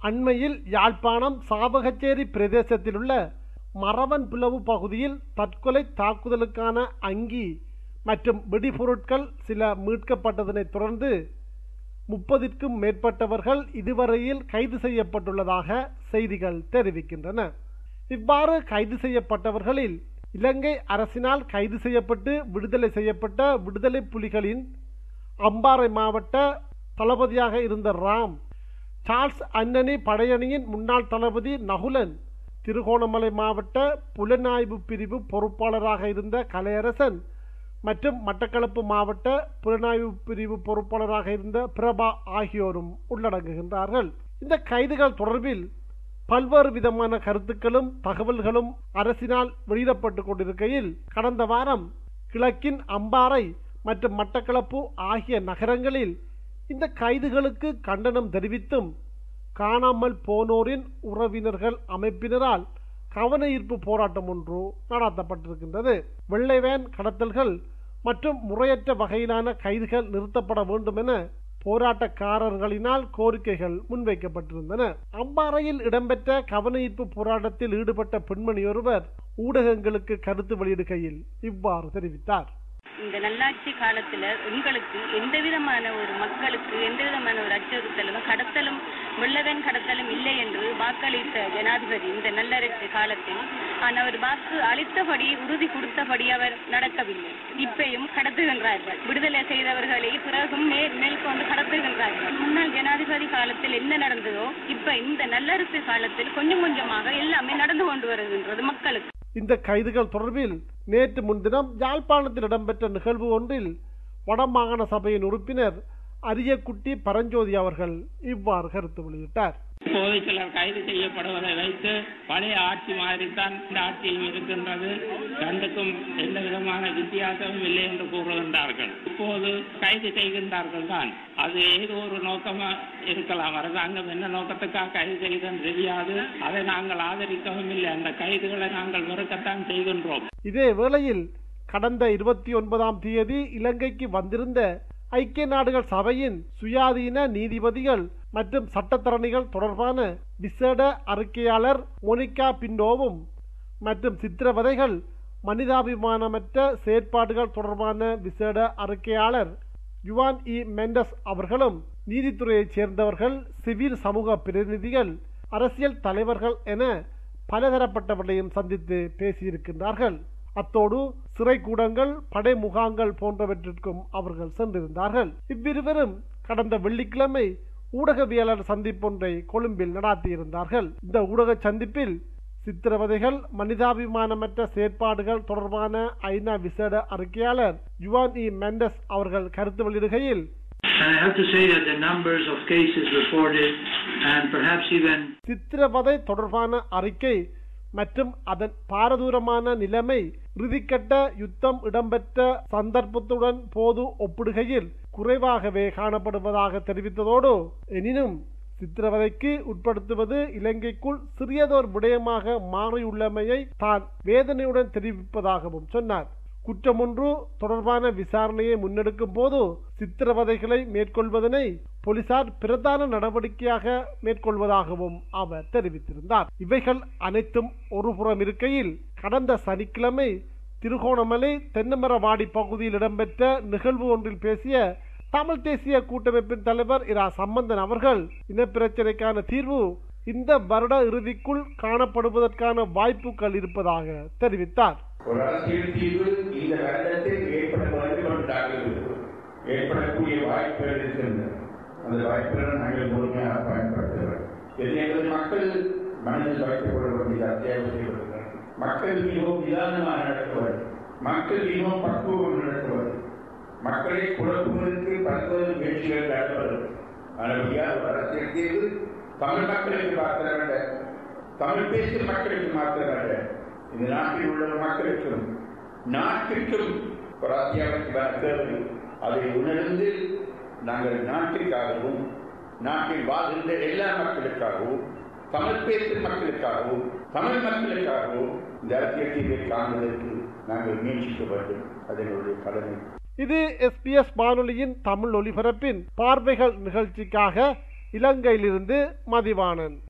அண்மையில் யாழ்ப்பாணம் சாவகச்சேரி பிரதேசத்தில் உள்ள மரவன் பிளவு பகுதியில் தற்கொலை தாக்குதலுக்கான அங்கி மற்றும் வெடிபொருட்கள் சில மீட்கப்பட்டதனைத் தொடர்ந்து முப்பதிற்கும் மேற்பட்டவர்கள் இதுவரையில் கைது செய்யப்பட்டுள்ளதாக செய்திகள் தெரிவிக்கின்றன இவ்வாறு கைது செய்யப்பட்டவர்களில் இலங்கை அரசினால் கைது செய்யப்பட்டு விடுதலை செய்யப்பட்ட விடுதலை புலிகளின் அம்பாறை மாவட்ட தளபதியாக இருந்த ராம் சார்ல்ஸ் அன்னனி படையணியின் முன்னாள் தளபதி நகுலன் திருகோணமலை மாவட்ட புலனாய்வு பிரிவு பொறுப்பாளராக இருந்த கலையரசன் மற்றும் மட்டக்களப்பு மாவட்ட புலனாய்வு பிரிவு பொறுப்பாளராக இருந்த பிரபா ஆகியோரும் உள்ளடங்குகின்றார்கள் இந்த கைதுகள் தொடர்பில் பல்வேறு விதமான கருத்துக்களும் தகவல்களும் அரசினால் வெளியிடப்பட்டு கொண்டிருக்கையில் கடந்த வாரம் கிழக்கின் அம்பாறை மற்றும் மட்டக்களப்பு ஆகிய நகரங்களில் இந்த கைதுகளுக்கு கண்டனம் தெரிவித்தும் காணாமல் போனோரின் உறவினர்கள் அமைப்பினரால் கவன ஈர்ப்பு போராட்டம் ஒன்று நடாத்தப்பட்டிருக்கின்றது வெள்ளை வேன் கடத்தல்கள் மற்றும் முறையற்ற வகையிலான கைதுகள் நிறுத்தப்பட வேண்டும் என போராட்டக்காரர்களினால் கோரிக்கைகள் முன்வைக்கப்பட்டிருந்தன அம்பாறையில் இடம்பெற்ற கவன ஈர்ப்பு போராட்டத்தில் ஈடுபட்ட பெண்மணி ஒருவர் ஊடகங்களுக்கு கருத்து வெளியிடுகையில் இவ்வாறு தெரிவித்தார் இந்த நல்லாட்சி காலத்துல எங்களுக்கு எந்த விதமான ஒரு மக்களுக்கு எந்த விதமான ஒரு அச்சுறுத்தலும் கடத்தலும் வெள்ளவன் கடத்தலும் இல்லை என்று வாக்களித்த ஜனாதிபதி இந்த நல்லரசு காலத்தில் அவர் வாக்கு அளித்தபடி உறுதி கொடுத்தபடி அவர் நடக்கவில்லை இப்பையும் கடத்துகின்றார்கள் விடுதலை செய்தவர்களை பிறகும் மேல் மேற்கொண்டு கடத்துகின்றார்கள் முன்னாள் ஜனாதிபதி காலத்தில் என்ன நடந்ததோ இப்ப இந்த நல்லரசு காலத்தில் கொஞ்சம் கொஞ்சமாக எல்லாமே நடந்து கொண்டு வருகின்றது மக்களுக்கு இந்த கைதுகள் தொடர்பில் நேற்று முன்தினம் யாழ்ப்பாணத்தில் இடம்பெற்ற நிகழ்வு ஒன்றில் வடமாகாண சபையின் உறுப்பினர் அரியக்குட்டி பரஞ்சோதி அவர்கள் இவ்வாறு கருத்து வெளியிட்டார் இப்போது சிலர் கைது செய்யப்படுவதை வைத்து பழைய ஆட்சி மாதிரித்தான் இந்த ஆட்சியும் இருக்கின்றது ரெண்டுக்கும் எந்த விதமான வித்தியாசமும் இல்லை என்று கூறுகின்றார்கள் இப்போது கைது செய்கின்றார்கள் தான் அது ஏதோ ஒரு நோக்கமா இருக்கலாம் அரசாங்கம் என்ன நோக்கத்துக்காக கைது செய்தன்னு தெரியாது அதை நாங்கள் ஆதரிக்கவும் இல்லை அந்த கைதுகளை நாங்கள் வெறுக்கத்தான் செய்கின்றோம் இதே வேளையில் கடந்த இருபத்தி ஒன்பதாம் தேதி இலங்கைக்கு வந்திருந்த ஐக்கிய நாடுகள் சபையின் சுயாதீன நீதிபதிகள் மற்றும் சட்டத்தரணிகள் தொடர்பான விசேட அறிக்கையாளர் மோனிகா பிண்டோவும் மற்றும் சித்திரவதைகள் மனிதாபிமானமற்ற செயற்பாடுகள் தொடர்பான விசேட அறிக்கையாளர் யுவான் இ மெண்டஸ் அவர்களும் நீதித்துறையைச் சேர்ந்தவர்கள் சிவில் சமூக பிரதிநிதிகள் அரசியல் தலைவர்கள் என பலதரப்பட்டவர்களையும் சந்தித்து பேசியிருக்கின்றார்கள் அத்தோடு சிறை கூடங்கள் படை முகாங்கள் போன்றவற்றிற்கும் அவர்கள் சென்றிருந்தார்கள் இவ்விருவரும் கடந்த வெள்ளிக்கிழமை ஊடகவியலாளர் சந்திப்பொன்றை கொழும்பில் நடாத்தியிருந்தார்கள் இந்த ஊடக சந்திப்பில் சித்திரவதைகள் மனிதாபிமானமற்ற செயற்பாடுகள் தொடர்பான ஐநா விசேட அறிக்கையாளர் யுவான் இ மெண்டஸ் அவர்கள் கருத்து வெளியிடுகையில் And I have to say that the numbers of cases reported and perhaps even சித்திரவதை தொடர்பான அறிக்கை மற்றும் அதன் பாரதூரமான நிலைமை இறுதிக்கட்ட யுத்தம் இடம்பெற்ற சந்தர்ப்பத்துடன் போது ஒப்பிடுகையில் குறைவாகவே காணப்படுவதாக தெரிவித்ததோடு எனினும் சித்திரவதைக்கு உட்படுத்துவது இலங்கைக்குள் சிறியதோர் விடயமாக மாறியுள்ளமையை தான் வேதனையுடன் தெரிவிப்பதாகவும் சொன்னார் குற்றமொன்று தொடர்பான விசாரணையை முன்னெடுக்கும் போது சித்திரவதைகளை மேற்கொள்வதனை போலீசார் பிரதான நடவடிக்கையாக மேற்கொள்வதாகவும் அவர் தெரிவித்திருந்தார் இவைகள் அனைத்தும் ஒருபுறம் இருக்கையில் கடந்த சனிக்கிழமை திருகோணமலை தென்னமரவாடி பகுதியில் இடம்பெற்ற நிகழ்வு ஒன்றில் பேசிய தமிழ் தேசிய கூட்டமைப்பின் தலைவர் இரா சம்பந்தன் அவர்கள் இனப்பிரச்சனைக்கான தீர்வு இந்த வருட இறுதிக்குள் காணப்படுவதற்கான வாய்ப்புகள் இருப்பதாக தெரிவித்தார் ஒரு அரசியல் தீர்வு இந்த வருடத்தில் ஏற்பட வேண்டும் என்று நாங்கள் ஏற்படக்கூடிய வாய்ப்புகள் இருக்கின்றன அந்த வாய்ப்புகளை நாங்கள் முழுமையாக பயன்படுத்த வேண்டும் இது எங்கள் மக்கள் மனதில் வைத்துக் கொள்ள வேண்டிய அத்தியாவசியம் மக்கள் மிகவும் நிதானமாக நடக்க வேண்டும் மக்கள் மிகவும் பக்குவம் நடக்க வேண்டும் மக்களை குழப்புவதற்கு பல்வேறு முயற்சிகள் நடத்த வேண்டும் ஆனால் ஒரு அரசியல் தீர்வு தமிழ் மக்களுக்கு மாத்திரமல்ல தமிழ் பேசும் மக்களுக்கு மாத்திரமல்ல இந்த நாட்டில் உள்ள மக்களுக்கும் நாட்டிற்கும் ஒரு அத்தியாவசியமான தேவை அதை உணர்ந்து நாங்கள் நாட்டிற்காகவும் நாட்டில் வாழ்கின்ற எல்லா மக்களுக்காகவும் தமிழ் பேசும் மக்களுக்காகவும் தமிழ் மக்களுக்காகவும் இந்த அரசியல் தீர்வை காண்பதற்கு நாங்கள் முயற்சிக்க வேண்டும் அதனுடைய கடமை இது எஸ்பிஎஸ் வானொலியின் தமிழ் ஒலிபரப்பின் பார்வைகள் நிகழ்ச்சிக்காக இலங்கையிலிருந்து மதிவாணன்